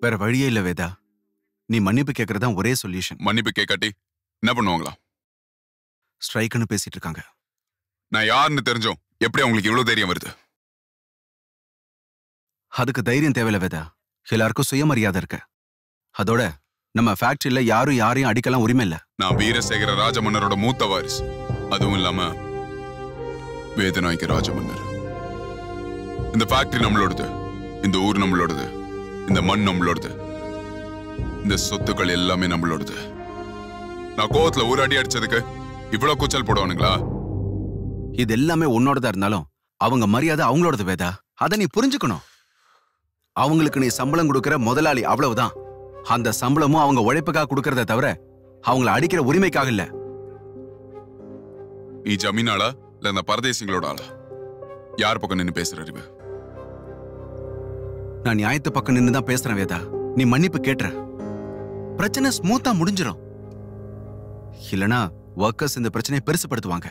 வேற வழியே இல்ல வேதா நீ மன்னிப்பு கேட்கறதா ஒரே சொல்யூஷன் மன்னிப்பு கேட்காட்டி என்ன பண்ணுவாங்களா ஸ்ட்ரைக்குன்னு பேசிட்டு இருக்காங்க நான் யாருன்னு தெரிஞ்சோம் எப்படி அவங்களுக்கு இவ்வளவு தைரியம் வருது அதுக்கு தைரியம் தேவையில்ல வேதா எல்லாருக்கும் சுயமரியாதை இருக்கு அதோட நம்ம ஃபேக்டரியில யாரும் யாரையும் அடிக்கலாம் உரிமை இல்ல நான் வீரசேகர ராஜமன்னரோட மூத்த வாரிசு அதுவும் இல்லாம வேதநாயக்க ராஜமன்னர் இந்த ஃபேக்டரி நம்மளோடது இந்த ஊர் நம்மளோடது இந்த மண் நம்மளோடது இந்த சொத்துக்கள் எல்லாமே நம்மளோடது நான் கோவத்துல ஒரு அடி அடிச்சதுக்கு இவ்வளவு கூச்சல் போடுவானுங்களா இது எல்லாமே உன்னோடதா இருந்தாலும் அவங்க மரியாதை அவங்களோடது வேதா அதை நீ புரிஞ்சுக்கணும் அவங்களுக்கு நீ சம்பளம் கொடுக்கிற முதலாளி அவ்வளவுதான் அந்த சம்பளமும் அவங்க உழைப்புக்காக கொடுக்கறத தவிர அவங்கள அடிக்கிற உரிமைக்காக இல்ல நீ ஜமீன் ஆளா இல்ல இந்த பரதேசிங்களோட ஆளா யார் பக்கம் நின்னு பேசுற அறிவு நான் நியாயத்து பக்கம் நின்னு தான் பேசுறேன் வேதா நீ மன்னிப்பு கேட்டுற பிரச்சனை ஸ்மூத்தா முடிஞ்சிரும் இல்லனா ஒர்க்கர்ஸ் இந்த பிரச்சனையை பெருசுப்படுத்துவாங்க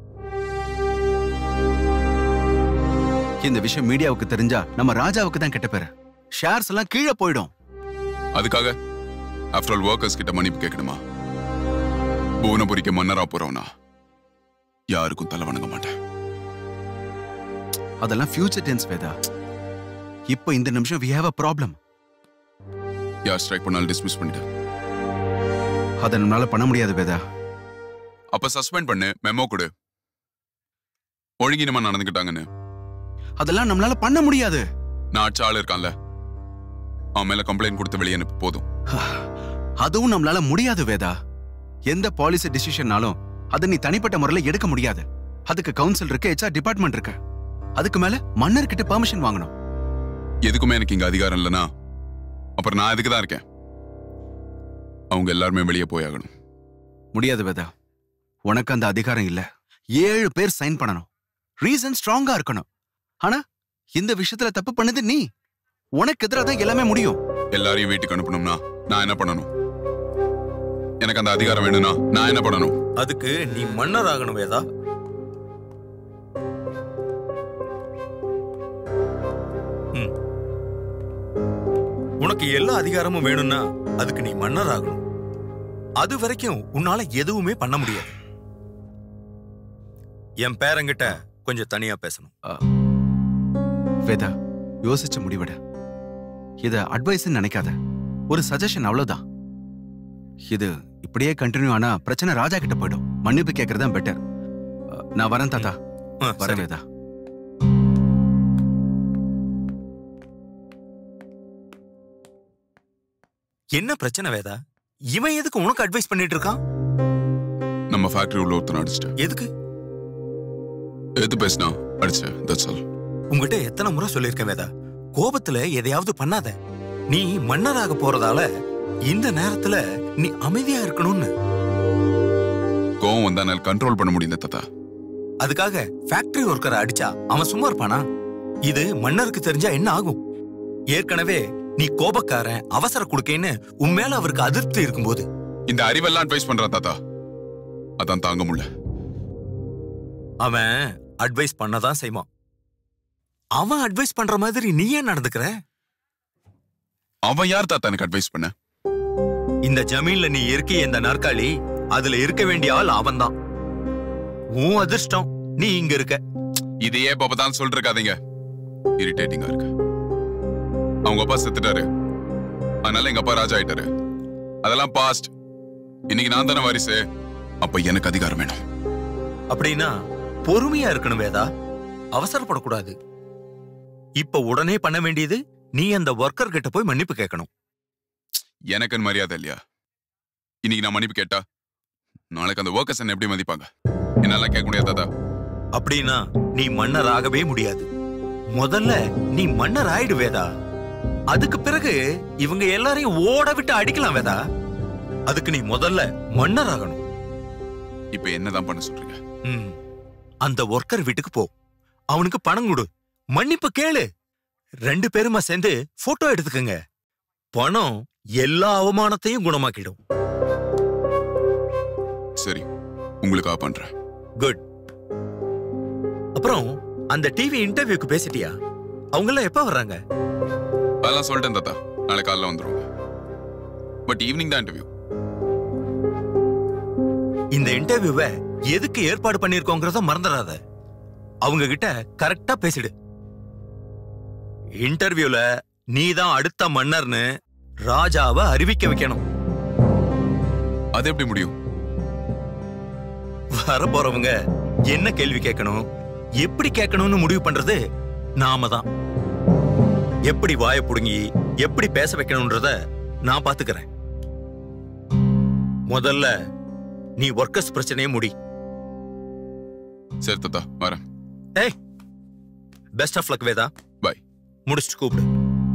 இந்த விஷயம் மீடியாவுக்கு தெரிஞ்சா நம்ம ராஜாவுக்கு தான் கெட்ட பேரு ஷேர்ஸ் எல்லாம் கீழே போயிடும் அதுக்காக ஆஃப்டர் ஆல் ஒர்க்கர்ஸ் கிட்ட மன்னிப்பு கேட்கணுமா புவனபுரிக்கு மன்னரா போறவனா யாருக்கும் தலை வணங்க மாட்டேன் அதெல்லாம் ஃபியூச்சர் டென்ஸ் வேதா இப்போ இந்த நிமிஷம் வி ஹேவ் அ ப்ராப்ளம் யார் ஸ்ட்ரைக் பண்ணாலும் டிஸ்மிஸ் பண்ணிட்டு அதை நம்மளால பண்ண முடியாது வேதா அப்ப சஸ்பெண்ட் பண்ணு மெமோ கொடு ஒழுங்கினமா நடந்துக்கிட்டாங்கன்னு அதெல்லாம் நம்மளால பண்ண முடியாது நான் அடிச்ச ஆள் இருக்கான்ல அவன் மேல கம்ப்ளைண்ட் கொடுத்து வெளியே அனுப்பு போதும் அதுவும் நம்மளால முடியாது வேதா எந்த பாலிசி டிசிஷன்னாலும் அதை நீ தனிப்பட்ட முறையில எடுக்க முடியாது அதுக்கு கவுன்சில் இருக்கு ஹெச்ஆர் டிபார்ட்மெண்ட் இருக்கு அதுக்கு மேல மன்னர் கிட்ட பெர்மிஷன் வாங்கணும் எதுக்குமே எனக்கு இங்க அதிகாரம் இல்லைனா அப்புறம் நான் இதுக்கு தான் இருக்கேன் அவங்க எல்லாருமே வெளியே போயாகணும் முடியாது வேதா உனக்கு அந்த அதிகாரம் இல்ல ஏழு பேர் சைன் பண்ணணும் ரீசன் ஸ்ட்ராங்கா இருக்கணும் ஆனா இந்த விஷயத்துல தப்பு பண்ணது நீ உனக்கு எதிராக தான் எல்லாமே முடியும் எல்லாரையும் வீட்டுக்கு அனுப்பணும்னா நான் என்ன பண்ணணும் எனக்கு அந்த அதிகாரம் வேணும்னா நான் என்ன பண்ணணும் அதுக்கு நீ மன்னர் ஆகணும் வேதா ம். உனக்கு எல்லா அதிகாரமும் வேணும்னா அதுக்கு நீ மன்னர் ஆகணும் அது வரைக்கும் உன்னால எதுவுமே பண்ண முடியாது என் பேரங்கிட்ட கொஞ்சம் தனியா பேசணும் வேதா யோசிச்சு முடிவெடு இத அட்வைஸ் நினைக்காத ஒரு சஜஷன் அவ்வளவுதான் இது இப்படியே கண்டினியூ ஆனா பிரச்சனை ராஜா கிட்ட போயிடும் மன்னிப்பு கேட்கறது தான் பெட்டர் நான் வரேன் தாத்தா ஆ, வரேன் சரி. வேதா என்ன பிரச்சனை வேதா இவன் எதுக்கு உனக்கு அட்வைஸ் பண்ணிட்டு இருக்கான் நம்ம ஃபேக்டரி உள்ள ஒருத்தனை அடிச்சிட்டேன் எதுக்கு எது பேசினா அடிச்சேன் தட்ஸ் ஆல் உங்ககிட்ட எத்தனை முறை சொல்லியிருக்கேன் வேதா கோபத்துல எதையாவது பண்ணாத நீ மன்னராக போறதால இந்த நேரத்துல நீ அமைதியா இருக்கணும்னு கோவம் வந்தா என்னால் கண்ட்ரோல் பண்ண முடியல தாத்தா அதுக்காக ஃபேக்டரி ஒர்க்கரை அடிச்சா அவன் சும்மா இருப்பானா இது மன்னருக்கு தெரிஞ்சா என்ன ஆகும் ஏற்கனவே நீ கோபக்காரன் அவசர குடுக்கேன்னு உன் மேல அவருக்கு அதிருப்தி இருக்கும்போது இந்த அறிவெல்லாம் அட்வைஸ் பண்றான் தாத்தா அதான் தாங்க முடியல அவன் அட்வைஸ் பண்ணதான் செய்வான் அவன் அட்வைஸ் பண்ற மாதிரி நீ ஏன் நடந்துக்கிற அவன் யார் தாத்தா எனக்கு அட்வைஸ் பண்ண இந்த ஜமீன்ல நீ இருக்கிய இந்த நாற்காலி அதுல இருக்க வேண்டிய ஆள் அவன்தான் உன் அதிர்ஷ்டம் நீ இங்க இருக்க இதையே பாப்பா தான் சொல்லிட்டு இருக்காதீங்க இரிட்டேட்டிங்கா இருக்கு அவங்க அப்பா செத்துட்டாரு அதனால எங்க அப்பா ராஜா ஆயிட்டாரு அதெல்லாம் பாஸ்ட் இன்னைக்கு நான் தானே வாரிசு அப்ப எனக்கு அதிகாரம் வேணும் அப்படின்னா பொறுமையா இருக்கணும் வேதா அவசரப்படக்கூடாது இப்ப உடனே பண்ண வேண்டியது நீ அந்த ஒர்க்கர் கிட்ட போய் மன்னிப்பு கேட்கணும் எனக்குன்னு மரியாதை இல்லையா இன்னைக்கு நான் மன்னிப்பு கேட்டா நாளைக்கு அந்த ஒர்க்கர்ஸ் என்ன எப்படி மதிப்பாங்க என்னால கேட்க முடியாது தாத்தா அப்படின்னா நீ மன்னர் ஆகவே முடியாது முதல்ல நீ மன்னர் ஆயிடு வேதா அதுக்கு பிறகு இவங்க எல்லாரையும் ஓட விட்டு அடிக்கலாம் வேதா அதுக்கு நீ முதல்ல மன்னர் ஆகணும் இப்ப என்னதான் பண்ண சொல்றீங்க ம். அந்த ஒர்க்கர் வீட்டுக்கு போ அவனுக்கு பணம் கொடு மன்னிப்பு கேளு ரெண்டு பேருமா சேர்ந்து போட்டோ எடுத்துக்கங்க பணம் எல்லா அவமானத்தையும் குணமாக்கிடும் சரி உங்களுக்காக பண்றேன் குட் அப்புறம் அந்த டிவி இன்டர்வியூக்கு பேசிட்டியா அவங்க எல்லாம் எப்ப வர்றாங்க அதெல்லாம் சொல்லிட்டேன் தாத்தா நாளை காலைல வந்துருவாங்க பட் ஈவினிங் தான் இன்டர்வியூ இந்த இன்டர்வியூவை எதுக்கு ஏற்பாடு பண்ணிருக்கோங்கிறத மறந்துடாத அவங்க கிட்ட கரெக்டா பேசிடு இன்டர்வியூல நீ தான் அடுத்த மன்னர்னு ராஜாவை அறிவிக்க வைக்கணும் அது எப்படி முடியும் வர போறவங்க என்ன கேள்வி கேட்கணும் எப்படி கேட்கணும்னு முடிவு பண்றது நாம தான் எப்படி வாய புடுங்கி எப்படி பேச வைக்கணும்ன்றத நான் பாத்துக்கிறேன் முதல்ல நீ ஒர்க்கர்ஸ் பிரச்சனையை முடி சரி தாத்தா வரேன் ஏய் best of luck Veda Bye. முடிச்சுட்டு கூப்பிடு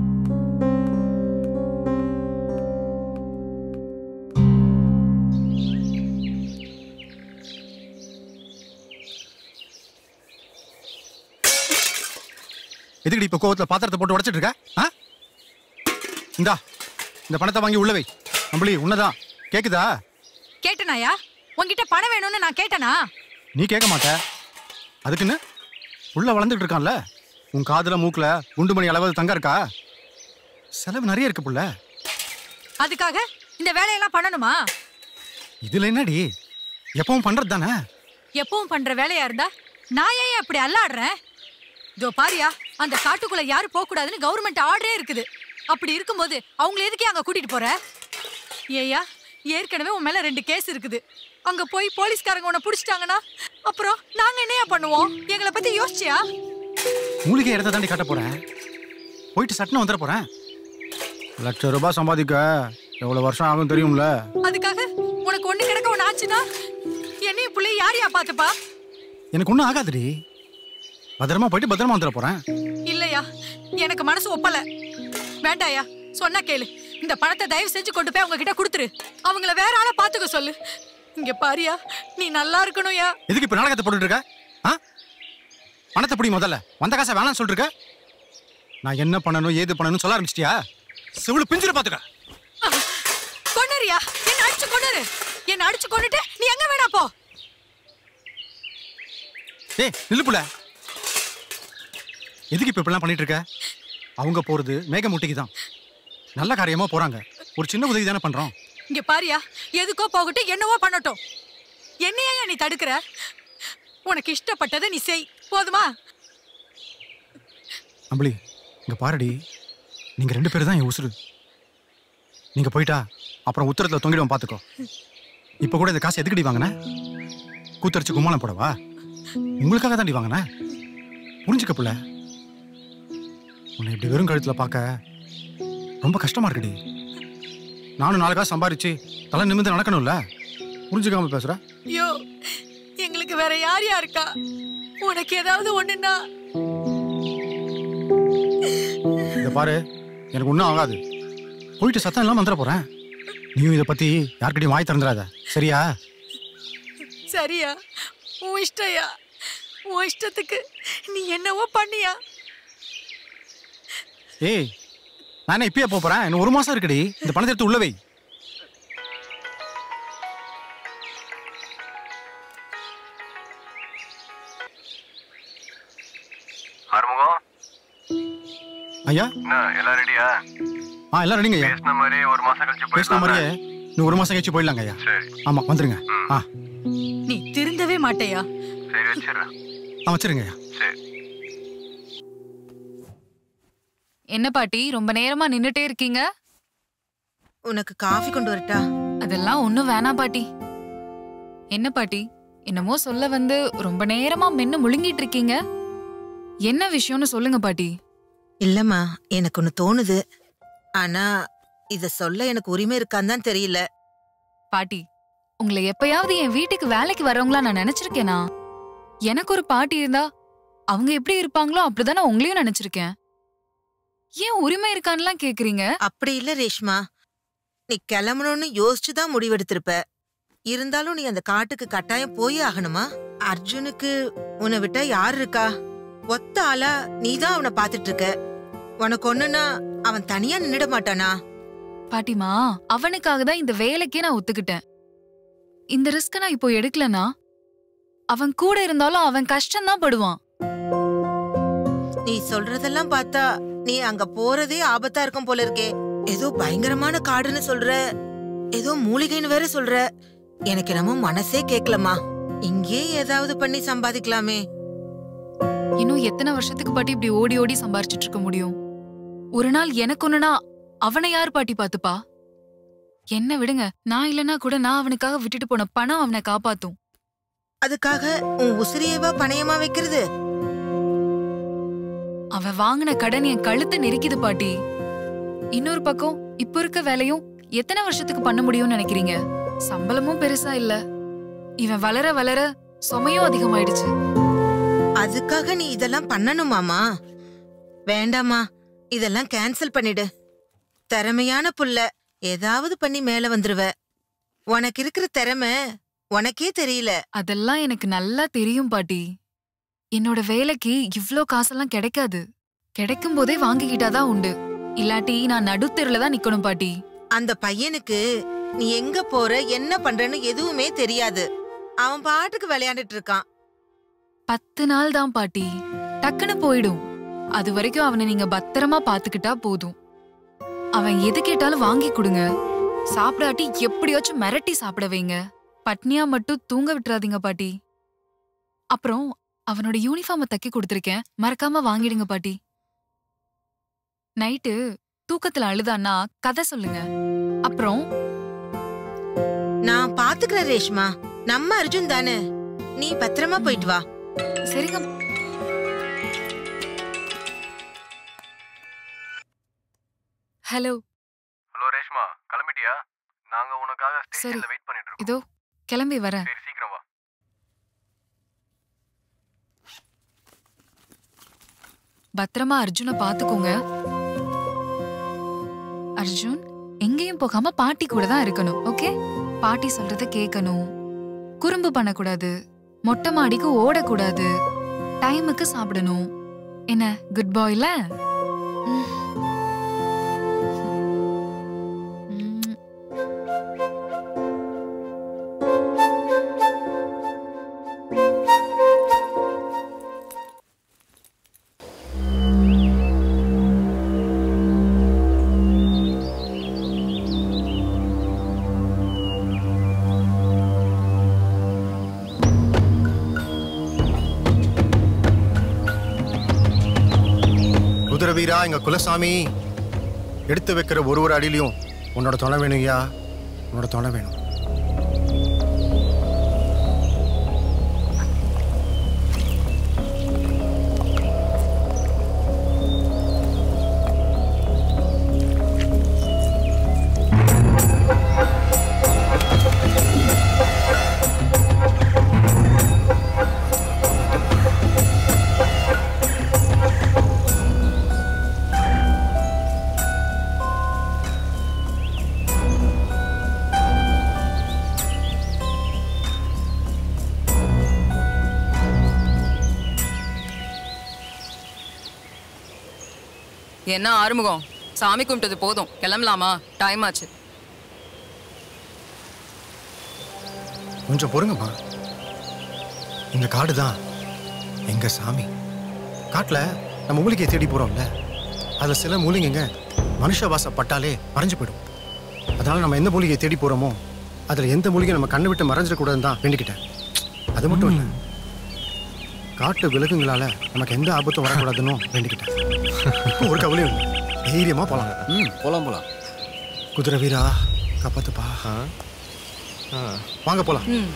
எதுக்குடி இப்ப கோவத்துல பாத்திரத்தை போட்டு உடைச்சிட்டு இருக்க ஆ இந்தா இந்த பணத்தை வாங்கி உள்ள வை அம்பளி உன்னதான் கேக்குதா கேட்டனாயா உன்கிட்ட பணம் வேணும்னு நான் கேட்டனா நீ கேட்க மாட்ட அதுக்குன்னு உள்ள வளர்ந்துட்டு இருக்கான்ல உன் காதுல மூக்குல குண்டு மணி அளவு தங்க இருக்கா செலவு நிறைய இருக்கு புள்ள அதுக்காக இந்த வேலையெல்லாம் பண்ணணுமா இதுல என்னடி எப்பவும் பண்றது தானே எப்பவும் பண்ற வேலையா இருந்தா நான் ஏன் அப்படி அல்லாடுறேன் இதோ பாரியா அந்த காட்டுக்குள்ள யாரும் போக கூடாதுன்னு கவர்மெண்ட் ஆர்டரே இருக்குது அப்படி இருக்கும்போது அவங்கள எதுக்கே அங்க கூட்டிட்டு போற ஏயா ஏற்கனவே உன் மேல ரெண்டு கேஸ் இருக்குது அங்க போய் போலீஸ்காரங்க உன்னை புடிச்சிட்டாங்கன்னா அப்புறம் நாங்க என்னையா பண்ணுவோம் எங்களை பத்தி யோசிச்சியா மூலிகை இடத்த தாண்டி காட்ட போறேன் போயிட்டு சட்டுன்னு வந்துட போறேன் லட்சம் ரூபாய் சம்பாதிக்க எவ்வளவு வருஷம் ஆகும் தெரியும்ல அதுக்காக உனக்கு ஒண்ணு கிடக்க ஒண்ணு ஆச்சுன்னா என்னையும் புள்ளைய யாரையா பாத்துப்பா எனக்கு ஒன்றும் ஆகாதுடி பத்திரமா போயிட்டு பத்திரமா வந்துட போறேன் இல்லையா எனக்கு மனசு ஒப்பல வேண்டாயா சொன்னா கேளு இந்த பணத்தை தயவு செஞ்சு கொண்டு போய் அவங்க கிட்ட கொடுத்துரு அவங்கள வேற ஆளா பாத்துக்க சொல்லு இங்க பாரியா நீ நல்லா இருக்கணும்யா எதுக்கு இப்ப நாடகத்தை போட்டுட்டு இருக்க ஆ பணத்தை பிடி முதல்ல வந்த காசை வேணாம்னு சொல்லிட்டு இருக்க நான் என்ன பண்ணணும் ஏது பண்ணணும் சொல்ல ஆரம்பிச்சிட்டியா சிவிழு பிஞ்சிரு பாத்துக்க கொண்டுறியா என்ன அடிச்சு கொண்டுரு என்ன அடிச்சு கொண்டுட்டு நீ எங்க வேணா போ ஏய் நில்லுப்புல எதுக்கு இப்ப இப்படிலாம் பண்ணிட்டு இருக்க அவங்க போறது மேகமூட்டிக்கு தான் நல்ல காரியமா போறாங்க ஒரு சின்ன உதவி தானே பண்றோம் இங்க பாரியா எதுக்கோ போகட்டும் என்னவோ பண்ணட்டும் என்னையா நீ தடுக்கிற உனக்கு இஷ்டப்பட்டதை நீ செய் போதுமா அம்பளி இங்க பாருடி நீங்க ரெண்டு பேரும் தான் என் உசுரு நீங்க போயிட்டா அப்புறம் உத்தரத்துல தொங்கிடுவோம் பாத்துக்கோ இப்ப கூட இந்த காசு எதுக்கடி வாங்கின கூத்தரிச்சு கும்மாளம் போடவா உங்களுக்காக தாண்டி வாங்கினேன் புரிஞ்சுக்க புள்ள உன்னை இப்படி வெறும் கழுத்துல பார்க்க ரொம்ப கஷ்டமா இருக்குடி நானும் நாலு காசு சம்பாரிச்சு தலை நிமிர்ந்து நடக்கணும்ல புரிஞ்சுக்காம பேசுற ஐயோ எங்களுக்கு வேற யார் யா இருக்கா உனக்கு ஏதாவது ஒண்ணுன்னா இதை பாரு எனக்கு ஒன்றும் ஆகாது போயிட்டு சத்தம் இல்லாம வந்துட போறேன் நீயும் இதை பத்தி யார்கிட்டயும் வாய் திறந்துடாத சரியா சரியா உன் இஷ்டயா உன் இஷ்டத்துக்கு நீ என்னவோ பண்ணியா ஏய் நான் என்ன இப்பயே போப் போறேன் இன்னும் ஒரு மாசம் இருக்குடி இந்த பணத்தை எடுத்து உள்ள வை ஆறுமுகம் ஐயா என்ன எல்லாம் ரெடியா ஆ எல்லாம் ரெடிங்க ஐயா பேசின மாதிரி ஒரு மாசம் கழிச்சு பேசின போயிடலாம் மாதிரியே இன்னும் ஒரு மாசம் கழிச்சு போயிடலாங்க ஐயா சரி ஆமா வந்துருங்க ஆ நீ திருந்தவே மாட்டேயா சரி வச்சிடுறேன் ஆ வச்சிருங்க ஐயா சரி என்ன பாட்டி ரொம்ப நேரமா நின்னுட்டே இருக்கீங்க உனக்கு காஃபி கொண்டு வரட்டா அதெல்லாம் ஒண்ணும் வேணாம் பாட்டி என்ன பாட்டி என்னமோ சொல்ல வந்து ரொம்ப நேரமா மென்னு முழுங்கிட்டு இருக்கீங்க என்ன விஷயம்னு சொல்லுங்க பாட்டி இல்லம்மா எனக்கு ஒன்னு தோணுது ஆனா இத சொல்ல எனக்கு உரிமை இருக்கான்னு தான் தெரியல பாட்டி உங்களை எப்பயாவது என் வீட்டுக்கு வேலைக்கு வரவங்களா நான் நினைச்சிருக்கேனா எனக்கு ஒரு பாட்டி இருந்தா அவங்க எப்படி இருப்பாங்களோ அப்படிதானே உங்களையும் நினைச்சிருக்கேன் ஏன் உரிமை இருக்கான்லாம் கேக்குறீங்க அப்படி இல்ல ரேஷ்மா நீ கிளம்பணும்னு யோசிச்சு தான் முடிவெடுத்திருப்ப இருந்தாலும் நீ அந்த காட்டுக்கு கட்டாயம் போயே ஆகணுமா அர்ஜுனுக்கு உன்னை விட்டா யார் இருக்கா ஒத்த ஆளா நீ தான் அவனை பாத்துட்டு இருக்க உனக்கு ஒண்ணுன்னா அவன் தனியா நின்னுட மாட்டானா பாட்டிமா அவனுக்காக தான் இந்த வேலைக்கே நான் ஒத்துக்கிட்டேன் இந்த ரிஸ்க நான் இப்போ எடுக்கலனா அவன் கூட இருந்தாலும் அவன் கஷ்டம்தான் படுவான் நீ சொல்றதெல்லாம் பார்த்தா நீ அங்க போறதே ஆபத்தா இருக்கும் போல இருக்கே ஏதோ பயங்கரமான காடுன்னு சொல்ற ஏதோ மூலிகைன்னு வேற சொல்ற எனக்கு என்னமோ மனசே கேக்கலமா இங்கே ஏதாவது பண்ணி சம்பாதிக்கலாமே இன்னும் எத்தனை வருஷத்துக்கு பாட்டி இப்படி ஓடி ஓடி சம்பாரிச்சிட்டு இருக்க முடியும் ஒரு நாள் எனக்கு ஒண்ணுனா அவனை யார் பாட்டி பாத்துப்பா என்ன விடுங்க நான் இல்லனா கூட நான் அவனுக்காக விட்டுட்டு போன பணம் அவனை காப்பாத்தும் அதுக்காக உன் உசிரியவா பணயமா வைக்கிறது அவன் வாங்கின கடன் என் கழுத்தை நெரிக்குது பாட்டி இன்னொரு பக்கம் இப்ப இருக்க வேலையும் எத்தனை வருஷத்துக்கு பண்ண முடியும்னு நினைக்கிறீங்க சம்பளமும் பெருசா இல்ல இவன் வளர வளர சுமையும் அதிகமாயிடுச்சு அதுக்காக நீ இதெல்லாம் பண்ணணுமாமா வேண்டாமா இதெல்லாம் கேன்சல் பண்ணிடு திறமையான புள்ள ஏதாவது பண்ணி மேல வந்துருவ உனக்கு இருக்கிற திறமை உனக்கே தெரியல அதெல்லாம் எனக்கு நல்லா தெரியும் பாட்டி என்னோட வேலைக்கு இவ்ளோ காசெல்லாம் கிடைக்காது கிடைக்கும் போதே வாங்கிக்கிட்டாதான் உண்டு இல்லாட்டி நான் நடுத்தெருல தான் நிக்கணும் பாட்டி அந்த பையனுக்கு நீ எங்க போற என்ன பண்றன்னு எதுவுமே தெரியாது அவன் பாட்டுக்கு விளையாண்டுட்டு இருக்கான் பத்து நாள் தான் பாட்டி டக்குன்னு போயிடும் அது வரைக்கும் அவனை நீங்க பத்திரமா பாத்துக்கிட்டா போதும் அவன் எது கேட்டாலும் வாங்கி கொடுங்க சாப்பிடாட்டி எப்படியாச்சும் மிரட்டி சாப்பிட வைங்க பட்னியா மட்டும் தூங்க விட்டுறாதீங்க பாட்டி அப்புறம் அவனோட யூனிஃபார்மை தைக்க கொடுத்திருக்கேன் மறக்காம வாங்கிடுங்க பாட்டி நைட்டு தூக்கத்துல அழுதான்னா கதை சொல்லுங்க அப்புறம் நான் பாத்துக்கிறேன் ரேஷ்மா நம்ம அர்ஜுன் தானே நீ பத்திரமா போயிட்டு வா சரிங்க ஹலோ ஹலோ ரேஷ்மா கிளம்பிட்டியா நாங்க உனக்காக ஸ்டேஷன்ல வெயிட் பண்ணிட்டு இருக்கோம் இதோ கிளம்பி வரேன் சரி சீக்கிரம் வா பத்திரமா அர்ஜுனை பாத்துக்கோங்க அர்ஜுன் எங்கேயும் போகாம பாட்டி கூட தான் இருக்கணும் ஓகே பாட்டி சொல்றத கேட்கணும் குறும்பு பண்ணக்கூடாது மொட்டை மாடிக்கு ஓடக்கூடாது டைமுக்கு சாப்பிடணும் என்ன குட் பாய்ல குதிரை வீரா எங்க குலசாமி எடுத்து வைக்கிற ஒரு ஒரு அடியிலையும் உன்னோட துணை வேணுங்கய்யா உன்னோட துணை வேணும் என்ன ஆறுமுகம் சாமி கும்பிட்டது போதும் கிளம்பலாமா டைம் ஆச்சு கொஞ்சம் பொறுங்கம்மா இந்த காடு தான் எங்க சாமி காட்டுல நம்ம மூலிகையை தேடி போறோம்ல அதுல சில மூலிகைங்க மனுஷ வாசப்பட்டாலே மறைஞ்சு போயிடும் அதனால நம்ம எந்த மூலிகையை தேடி போறோமோ அதுல எந்த மூலிகை நம்ம கண்ணை விட்டு மறைஞ்சிடக்கூடாதுன்னு தான் வேண்டிக்கிட்டேன் அது மட்டும் இல்லை காட்டு விலங்குகளால நமக்கு எந்த ஆபத்தும் வரக்கூடாதுன்னு வேண்டிக்கிட்டேன் இப்போ ஒரு கவலையும் இல்லை தைரியமா போலாம் ம் போலாம் போலாம் குதிரை வீரா காப்பாத்துப்பா வாங்க போலாம் ம்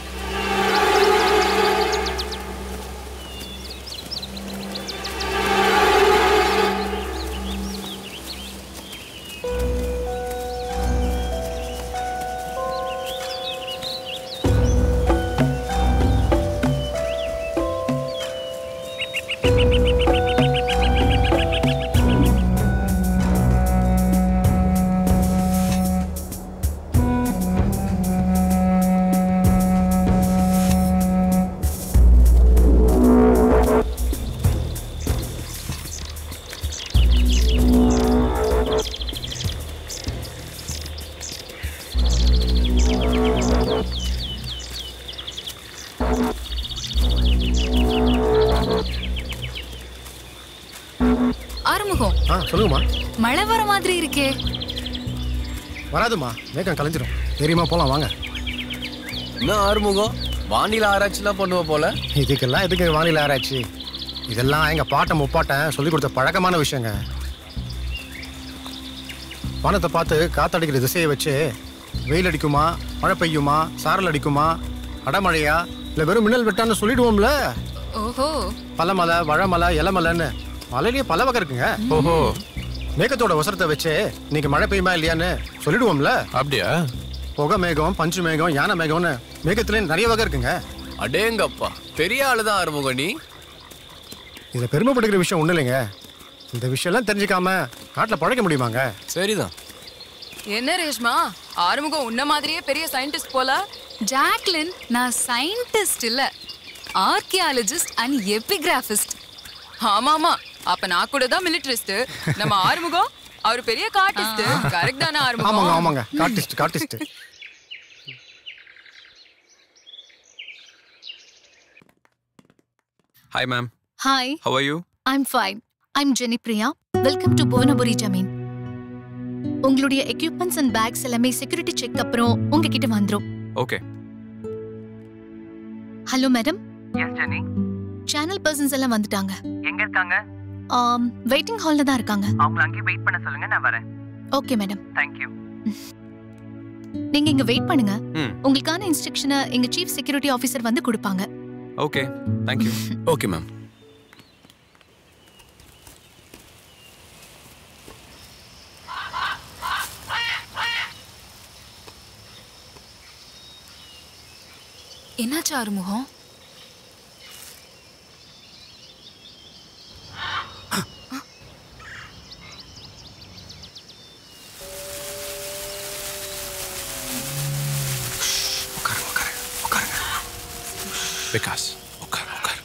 ஆறுமுகம் ஆ சொல்லுங்கம்மா மழை வர மாதிரி இருக்கே வராதுமா மேகம் கலைஞ்சிரும் தெரியுமா போலாம் வாங்க என்ன ஆறுமுகம் வானிலை ஆராய்ச்சிலாம் பண்ணுவ போல இதுக்கெல்லாம் எதுக்கு வானிலை ஆராய்ச்சி இதெல்லாம் எங்க பாட்டன் முப்பாட்டன் சொல்லி கொடுத்த பழக்கமான விஷயங்க வானத்தை பார்த்து காத்தடிக்கிற திசையை வச்சு வெயில் அடிக்குமா மழை பெய்யுமா சாரல் அடிக்குமா அடமழையா இல்லை வெறும் மின்னல் வெட்டான்னு சொல்லிடுவோம்ல ஓஹோ பழமலை வழமலை இளமலைன்னு மலையிலேயே பல வகை இருக்குங்க ஓஹோ மேகத்தோட அவசரத்தை வச்சு இன்னைக்கு மழை பெய்யுமா இல்லையான்னு சொல்லிடுவோம்ல அப்படியா புகை மேகம் பஞ்சு மேகம் யானை மேகம்னு மேகத்துல நிறைய வகை இருக்குங்க அடேங்கப்பா பெரிய ஆளுதான் ஆறுமுகம் நீ இதுல பெருமைப்படுகிற விஷயம் ஒண்ணு இல்லைங்க இந்த விஷயம்லாம் தெரிஞ்சுக்காம காட்டுல பழைக்க முடியுமாங்க சரிதான் என்ன ரேஷ்மா ஆறுமுகம் உன்ன மாதிரியே பெரிய சயின்டிஸ்ட் போல ஜாக்லின் நான் சயின்டிஸ்ட் இல்ல ஆர்கியாலஜிஸ்ட் அண்ட் எபிகிராஃபிஸ்ட் ஆமா ஆமா அப்ப நான் கூட தான் மிலிட்டரிஸ்ட் நம்ம ஆறுமுகம் அவர் பெரிய கார்டிஸ்ட் கரெக்ட் தானே ஆமாங்க ஆறுமுகம் ஆமாங்க கார்டிஸ்ட் கார்டிஸ்ட் hi ma'am hi how are you I'm fine I'm Jeni Priya welcome to Bhuvanapuri Zameen உங்களுடைய எக்யூப்மெண்ட்ஸ் அண்ட் பேக்ஸ் எல்லாமே செக்யூரிட்டி செக் அப்புறம் உங்ககிட்ட வந்துரும் okay hello madam yes Jeni channel persons எல்லாம் வந்துட்டாங்க எங்க இருக்காங்க வெயிட்டிங் ஹால்ல தான் இருக்காங்க அவங்கள அங்கேயே வெயிட் பண்ண சொல்லுங்க நான் வரேன் ஓகே மேடம் தேங்க்யூ நீங்க இங்க வெயிட் பண்ணுங்க ம். உங்களுக்கான இன்ஸ்ட்ரக்ஷனை எங்க சீஃப் செக்யூரிட்டி ஆபீசர் வந்து கொடுப்பாங்க okay thank you okay ma'am என்னாச்சு ஆறுமுகம் விகாஸ் உட்கார் உட்கார்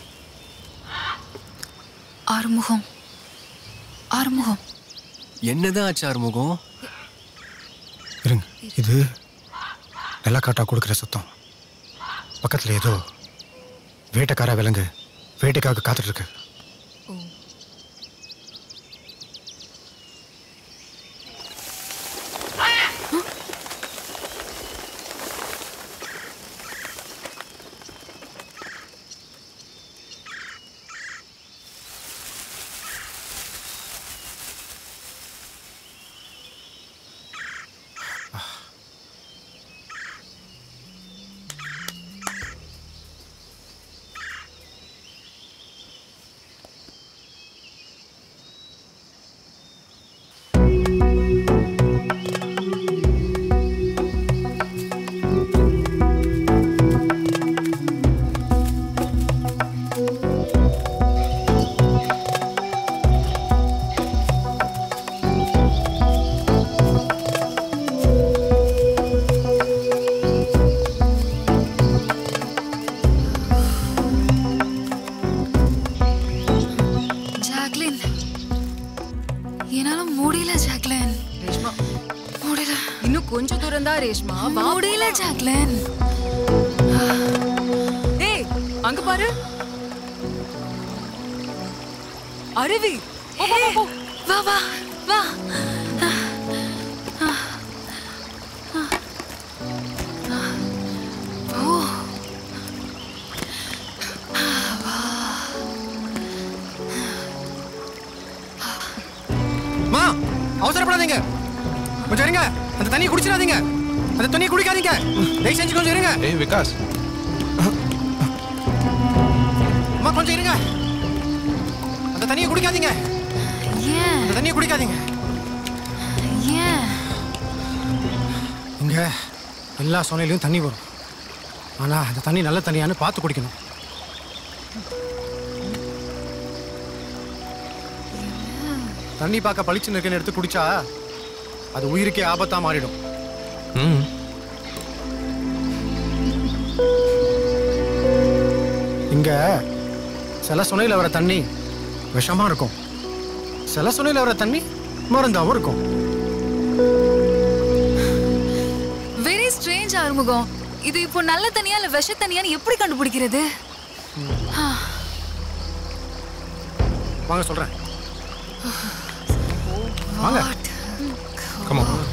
ஆறுமுகம் ஆறுமுகம் என்னதான் ஆச்சு ஆறுமுகம் இருங்க இது நிலக்காட்டா கொடுக்குற சத்தம் பக்கத்துல ஏதோ வேட்டைக்கார விலங்கு வேட்டைக்காக காத்துட்டு இருக்கு ஜாக்லின் என்னால முடியல ஜாக்லின் ரேஷ்மா முடியல இன்னும் கொஞ்ச தூரம் தான் ரேஷ்மா வா முடியல ஜாக்லின் ஏய் அங்க பாரு அருவி போ, போ, போ, போ. வா வா வா ஓ மா அவசரப்படாதீங்க கொஞ்சம் இருங்க அந்த தண்ணியை குடிச்சிடாதீங்க அந்த தண்ணியை குடிக்காதீங்க தயவு செஞ்சு கொஞ்சம் இருங்க ஏய் விகாஸ் அம்மா கொஞ்சம் இருங்க அந்த தண்ணியை குடிக்காதீங்க ஏன் அந்த தண்ணியை குடிக்காதீங்க ஏன் இங்க எல்லா சோனையிலையும் தண்ணி வரும் ஆனா அந்த தண்ணி நல்ல தண்ணியான்னு பார்த்து குடிக்கணும் தண்ணி பார்க்க பளிச்சுன்னு இருக்குன்னு எடுத்து குடிச்சா அது உயிருக்கே ஆபத்தா மாறிடும் ம் இங்க சில சுனையில் வர தண்ணி விஷமா இருக்கும் சில சுனையில் வர தண்ணி மருந்தாவும் இருக்கும் வெரி ஸ்ட்ரேஞ்ச் ஆறுமுகம் இது இப்போ நல்ல தனியா இல்ல விஷ தனியான்னு எப்படி கண்டுபிடிக்கிறது வாங்க சொல்றேன் வாங்க கம் ஆன்